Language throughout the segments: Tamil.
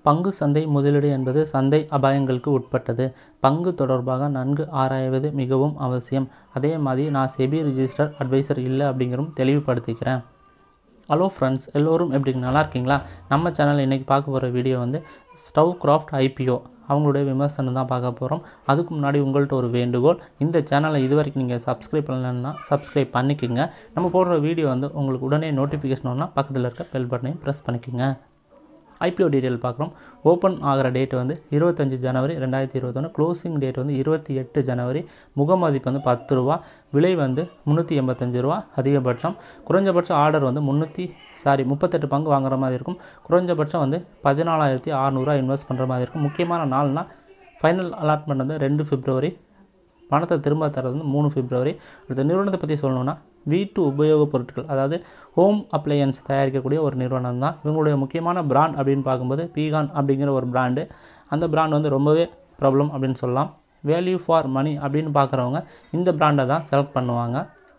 பங்கு சந்தை முதலீடு என்பது சந்தை அபாயங்களுக்கு உட்பட்டது பங்கு தொடர்பாக நன்கு ஆராய்வது மிகவும் அவசியம் அதே மாதிரி நான் செபி ரிஜிஸ்டர் அட்வைசர் இல்லை அப்படிங்கிறதும் தெளிவுபடுத்திக்கிறேன் ஹலோ ஃப்ரெண்ட்ஸ் எல்லோரும் எப்படி நல்லா இருக்கீங்களா நம்ம சேனல் இன்றைக்கி பார்க்க போகிற வீடியோ வந்து ஸ்டவ் கிராஃப்ட் ஐபிஓ அவங்களுடைய விமர்சனம் தான் பார்க்க போகிறோம் அதுக்கு முன்னாடி உங்கள்கிட்ட ஒரு வேண்டுகோள் இந்த சேனலை இது வரைக்கும் நீங்கள் சப்ஸ்கிரைப் பண்ணலன்னா சப்ஸ்கிரைப் பண்ணிக்கோங்க நம்ம போடுற வீடியோ வந்து உங்களுக்கு உடனே நோட்டிஃபிகேஷன் வரணும்னா பக்கத்தில் இருக்க பெல் பட்டனையும் ப்ரெஸ் பண்ணிக்கோங்க ஐபிஓ டீட்டெயில் பார்க்குறோம் ஓப்பன் ஆகிற டேட் வந்து இருபத்தஞ்சி ஜனவரி ரெண்டாயிரத்தி இருபத்தொன்று க்ளோசிங் டேட் வந்து இருபத்தி எட்டு ஜனவரி முகமதிப்பு வந்து பத்து ரூபா விலை வந்து முந்நூற்றி எண்பத்தஞ்சு ரூபா அதிகபட்சம் குறைஞ்சபட்ச ஆர்டர் வந்து முந்நூற்றி சாரி முப்பத்தெட்டு பங்கு வாங்குற மாதிரி இருக்கும் குறைஞ்சபட்சம் வந்து பதினாலாயிரத்தி அறநூறுவா இன்வெஸ்ட் பண்ணுற மாதிரி இருக்கும் முக்கியமான நாள்னால் ஃபைனல் அலாட்மெண்ட் வந்து ரெண்டு பிப்ரவரி பணத்தை திரும்ப தரது வந்து மூணு பிப்ரவரி அடுத்த நிறுவனத்தை பற்றி சொல்லணும்னா வீட்டு உபயோகப் பொருட்கள் அதாவது ஹோம் அப்ளையன்ஸ் தயாரிக்கக்கூடிய ஒரு நிறுவனம் தான் இவங்களுடைய முக்கியமான பிராண்ட் அப்படின்னு பார்க்கும்போது பீகான் அப்படிங்கிற ஒரு பிராண்டு அந்த பிராண்ட் வந்து ரொம்பவே ப்ராப்ளம் அப்படின்னு சொல்லலாம் வேல்யூ ஃபார் மணி அப்படின்னு பார்க்குறவங்க இந்த பிராண்டை தான் செலக்ட் பண்ணுவாங்க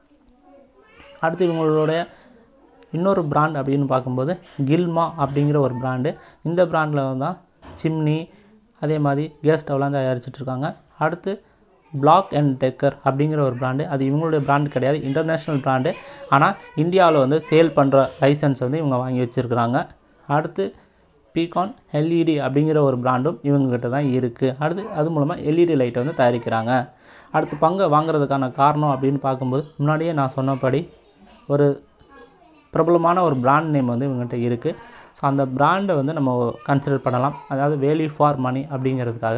அடுத்து இவங்களுடைய இன்னொரு பிராண்ட் அப்படின்னு பார்க்கும்போது கில்மா அப்படிங்கிற ஒரு பிராண்டு இந்த பிராண்டில் தான் சிம்னி அதே மாதிரி கேஸ் ஸ்டவ்லாம் தயாரிச்சிட்டு இருக்காங்க அடுத்து பிளாக் அண்ட் டெக்கர் அப்படிங்கிற ஒரு பிராண்டு அது இவங்களுடைய பிராண்டு கிடையாது இன்டர்நேஷ்னல் பிராண்டு ஆனால் இந்தியாவில் வந்து சேல் பண்ணுற லைசன்ஸ் வந்து இவங்க வாங்கி வச்சுருக்குறாங்க அடுத்து பீகான் எல்இடி அப்படிங்கிற ஒரு பிராண்டும் இவங்ககிட்ட தான் இருக்குது அடுத்து அது மூலமாக எல்இடி லைட்டை வந்து தயாரிக்கிறாங்க அடுத்து பங்கை வாங்குறதுக்கான காரணம் அப்படின்னு பார்க்கும்போது முன்னாடியே நான் சொன்னபடி ஒரு பிரபலமான ஒரு பிராண்ட் நேம் வந்து இவங்ககிட்ட இருக்குது ஸோ அந்த பிராண்டை வந்து நம்ம கன்சிடர் பண்ணலாம் அதாவது வேல்யூ ஃபார் மணி அப்படிங்கிறதுக்காக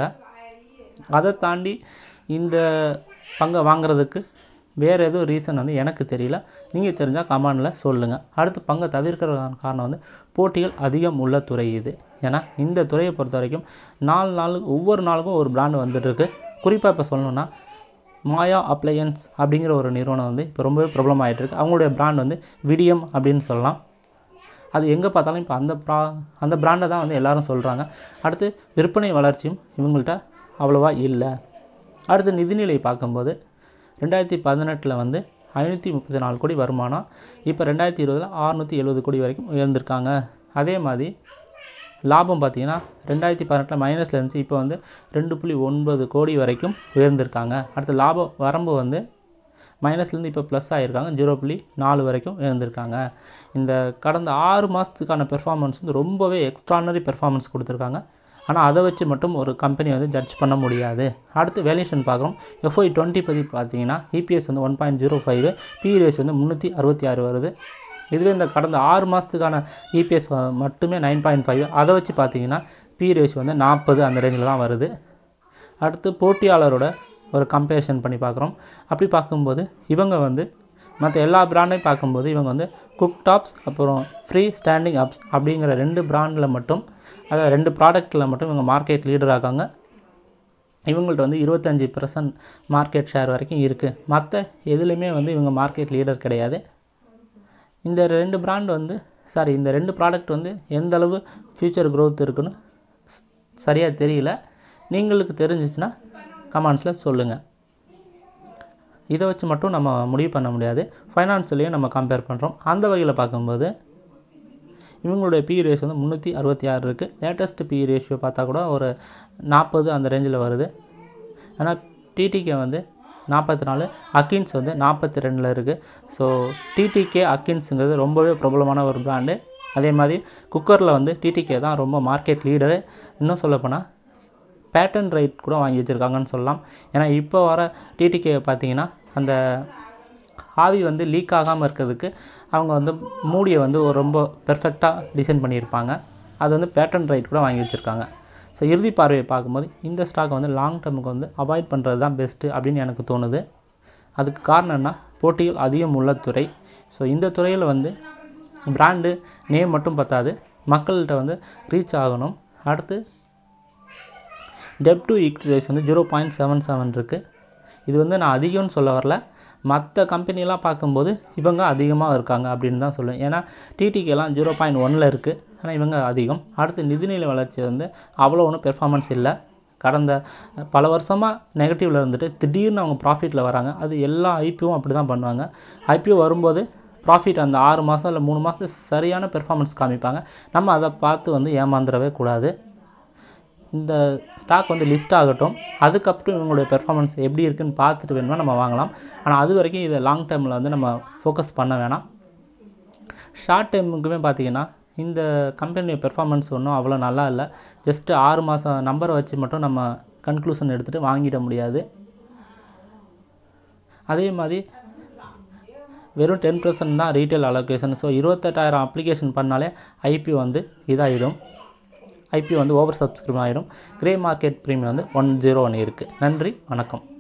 அதை தாண்டி இந்த பங்கை வாங்குறதுக்கு வேறு எதுவும் ரீசன் வந்து எனக்கு தெரியல நீங்கள் தெரிஞ்சால் கமெண்டில் சொல்லுங்கள் அடுத்து பங்கை தவிர்க்கிறதுக்கான காரணம் வந்து போட்டிகள் அதிகம் உள்ள துறை இது ஏன்னா இந்த துறையை பொறுத்த வரைக்கும் நாலு நாள் ஒவ்வொரு நாளுக்கும் ஒரு பிராண்டு வந்துட்டுருக்கு குறிப்பாக இப்போ சொல்லணுன்னா மாயா அப்ளையன்ஸ் அப்படிங்கிற ஒரு நிறுவனம் வந்து இப்போ ரொம்பவே ப்ராப்ளம் ஆகிட்டுருக்கு அவங்களுடைய பிராண்ட் வந்து விடியம் அப்படின்னு சொல்லலாம் அது எங்கே பார்த்தாலும் இப்போ அந்த ப்ரா அந்த பிராண்டை தான் வந்து எல்லோரும் சொல்கிறாங்க அடுத்து விற்பனை வளர்ச்சியும் இவங்கள்ட்ட அவ்வளோவா இல்லை அடுத்து நிதிநிலை பார்க்கும்போது ரெண்டாயிரத்தி பதினெட்டில் வந்து ஐநூற்றி முப்பத்தி நாலு கோடி வருமானம் இப்போ ரெண்டாயிரத்தி இருபதில் அறுநூற்றி எழுபது கோடி வரைக்கும் உயர்ந்திருக்காங்க அதே மாதிரி லாபம் பார்த்திங்கன்னா ரெண்டாயிரத்தி பதினெட்டில் மைனஸில் இருந்துச்சு இப்போ வந்து ரெண்டு புள்ளி ஒன்பது கோடி வரைக்கும் உயர்ந்திருக்காங்க அடுத்து லாபம் வரம்பு வந்து மைனஸ்லேருந்து இப்போ ப்ளஸ் ஆகிருக்காங்க ஜீரோ புள்ளி நாலு வரைக்கும் உயர்ந்திருக்காங்க இந்த கடந்த ஆறு மாதத்துக்கான பெர்ஃபார்மன்ஸ் வந்து ரொம்பவே எக்ஸ்ட்ரானரி பெர்ஃபார்மன்ஸ் கொடுத்துருக்காங்க ஆனால் அதை வச்சு மட்டும் ஒரு கம்பெனி வந்து ஜட்ஜ் பண்ண முடியாது அடுத்து வேல்யூஷன் பார்க்குறோம் எஃப்ஐ டுவெண்ட்டி பற்றி பார்த்தீங்கன்னா இபிஎஸ் வந்து one point zero five PES வந்து முந்நூற்றி அறுபத்தி ஆறு வருது இதுவே இந்த கடந்த ஆறு மாதத்துக்கான இபிஎஸ் மட்டுமே நைன் பாயிண்ட் ஃபைவ் அதை வச்சு பார்த்தீங்கன்னா பி ரேஷியோ வந்து நாற்பது அந்த ரேஞ்சில் தான் வருது அடுத்து போட்டியாளரோட ஒரு கம்பேரிஷன் பண்ணி பார்க்குறோம் அப்படி பார்க்கும்போது இவங்க வந்து மற்ற எல்லா பிராண்டையும் பார்க்கும்போது இவங்க வந்து குக் டாப்ஸ் அப்புறம் ஃப்ரீ ஸ்டாண்டிங் அப்ஸ் அப்படிங்கிற ரெண்டு பிராண்டில் மட்டும் அதாவது ரெண்டு ப்ராடக்ட்டில் மட்டும் இவங்க மார்க்கெட் லீடர் ஆகாங்க இவங்கள்ட்ட வந்து இருபத்தஞ்சி பர்சன்ட் மார்க்கெட் ஷேர் வரைக்கும் இருக்குது மற்ற எதுலேயுமே வந்து இவங்க மார்க்கெட் லீடர் கிடையாது இந்த ரெண்டு பிராண்ட் வந்து சாரி இந்த ரெண்டு ப்ராடக்ட் வந்து எந்த அளவு ஃப்யூச்சர் க்ரோத் இருக்குன்னு சரியாக தெரியல நீங்களுக்கு தெரிஞ்சிச்சுன்னா கமெண்ட்ஸில் சொல்லுங்கள் இதை வச்சு மட்டும் நம்ம முடிவு பண்ண முடியாது ஃபைனான்ஸ்லேயும் நம்ம கம்பேர் பண்ணுறோம் அந்த வகையில் பார்க்கும்போது இவங்களுடைய பி ரேஷியோ வந்து முந்நூற்றி அறுபத்தி ஆறு இருக்குது லேட்டஸ்ட் பி ரேஷியோ பார்த்தா கூட ஒரு நாற்பது அந்த ரேஞ்சில் வருது ஆனால் டிடிகே வந்து நாற்பத்தி நாலு அக்கின்ஸ் வந்து நாற்பத்தி ரெண்டில் இருக்குது ஸோ டிடிகே அக்கின்ஸுங்கிறது ரொம்பவே பிரபலமான ஒரு பிராண்டு அதே மாதிரி குக்கரில் வந்து டிடிகே தான் ரொம்ப மார்க்கெட் லீடரு இன்னும் சொல்லப்போனால் பேட்டன் ரைட் கூட வாங்கி வச்சுருக்காங்கன்னு சொல்லலாம் ஏன்னா இப்போ வர டிடிகே பார்த்தீங்கன்னா அந்த ஆவி வந்து லீக் ஆகாமல் இருக்கிறதுக்கு அவங்க வந்து மூடியை வந்து ஒரு ரொம்ப பெர்ஃபெக்டாக டிசைன் பண்ணியிருப்பாங்க அது வந்து பேட்டன் ரைட் கூட வாங்கி வச்சுருக்காங்க ஸோ இறுதி பார்வையை பார்க்கும்போது இந்த ஸ்டாக்கை வந்து லாங் டேர்முக்கு வந்து அவாய்ட் பண்ணுறது தான் பெஸ்ட்டு அப்படின்னு எனக்கு தோணுது அதுக்கு காரணம் என்ன போட்டிகள் அதிகம் உள்ள துறை ஸோ இந்த துறையில் வந்து பிராண்டு நேம் மட்டும் பத்தாது மக்கள்கிட்ட வந்து ரீச் ஆகணும் அடுத்து டெப் டு ஈக்விட்டி ரேஸ் வந்து ஜீரோ பாயிண்ட் செவன் செவன் இருக்குது இது வந்து நான் அதிகம்னு சொல்ல வரல மற்ற கம்பெனிலாம் பார்க்கும்போது இவங்க அதிகமாக இருக்காங்க அப்படின்னு தான் சொல்லுவேன் ஏன்னா டிடிக்கெலாம் ஜீரோ பாயிண்ட் ஒனில் இருக்குது ஆனால் இவங்க அதிகம் அடுத்து நிதிநிலை வளர்ச்சி வந்து அவ்வளோ ஒன்றும் பெர்ஃபார்மன்ஸ் இல்லை கடந்த பல வருஷமாக நெகட்டிவில் இருந்துட்டு திடீர்னு அவங்க ப்ராஃபிட்டில் வராங்க அது எல்லா ஐபிஓவும் அப்படி தான் பண்ணுவாங்க ஐபிஓ வரும்போது ப்ராஃபிட் அந்த ஆறு மாதம் இல்லை மூணு மாதம் சரியான பெர்ஃபார்மன்ஸ் காமிப்பாங்க நம்ம அதை பார்த்து வந்து ஏமாந்துடவே கூடாது இந்த ஸ்டாக் வந்து லிஸ்ட் ஆகட்டும் அதுக்கப்புறம் இவங்களுடைய பெர்ஃபார்மன்ஸ் எப்படி இருக்குன்னு பார்த்துட்டு வேணுமா நம்ம வாங்கலாம் ஆனால் அது வரைக்கும் இதை லாங் டேர்மில் வந்து நம்ம ஃபோக்கஸ் பண்ண வேணாம் ஷார்ட் டைமுக்குமே பார்த்தீங்கன்னா இந்த கம்பெனியோட பெர்ஃபார்மன்ஸ் ஒன்றும் அவ்வளோ நல்லா இல்லை ஜஸ்ட்டு ஆறு மாதம் நம்பரை வச்சு மட்டும் நம்ம கன்க்ளூஷன் எடுத்துகிட்டு வாங்கிட முடியாது அதே மாதிரி வெறும் டென் பர்சன்ட் தான் ரீட்டைல் அலோகேஷன் ஸோ இருபத்தெட்டாயிரம் அப்ளிகேஷன் பண்ணாலே ஐபி வந்து இதாகிடும் ஐபி வந்து ஓவர் சப்ஸ்கிரைப் ஆகிடும் கிரே மார்க்கெட் ப்ரீமியம் வந்து ஒன் ஜீரோ ஒன் இருக்குது நன்றி வணக்கம்